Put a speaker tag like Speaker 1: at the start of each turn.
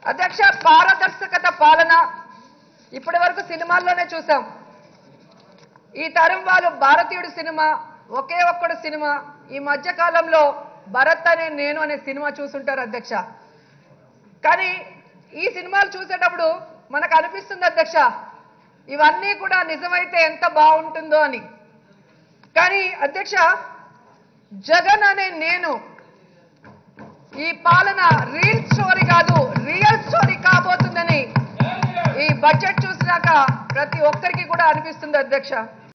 Speaker 1: అధ్యక్ష పారదర్శకత పాలన ఇప్పటి వరకు సినిమాల్లోనే చూసాం ఈ తరం వాళ్ళు భారతీయుడు సినిమా ఒకే ఒక్కడు సినిమా ఈ మధ్య కాలంలో భరత్ అనే నేను అనే సినిమా చూసుంటారు అధ్యక్ష కానీ ఈ సినిమాలు చూసేటప్పుడు మనకు అనిపిస్తుంది అధ్యక్ష ఇవన్నీ కూడా నిజమైతే ఎంత బాగుంటుందో అని కానీ అధ్యక్ష జగన్ అనే నేను ఈ పాలన రీల్ స్టోరీ కాదు రియల్ స్టోరీ కాబోతుందని ఈ బడ్జెట్ చూసినాక ప్రతి ఒక్కరికి కూడా అనిపిస్తుంది అధ్యక్ష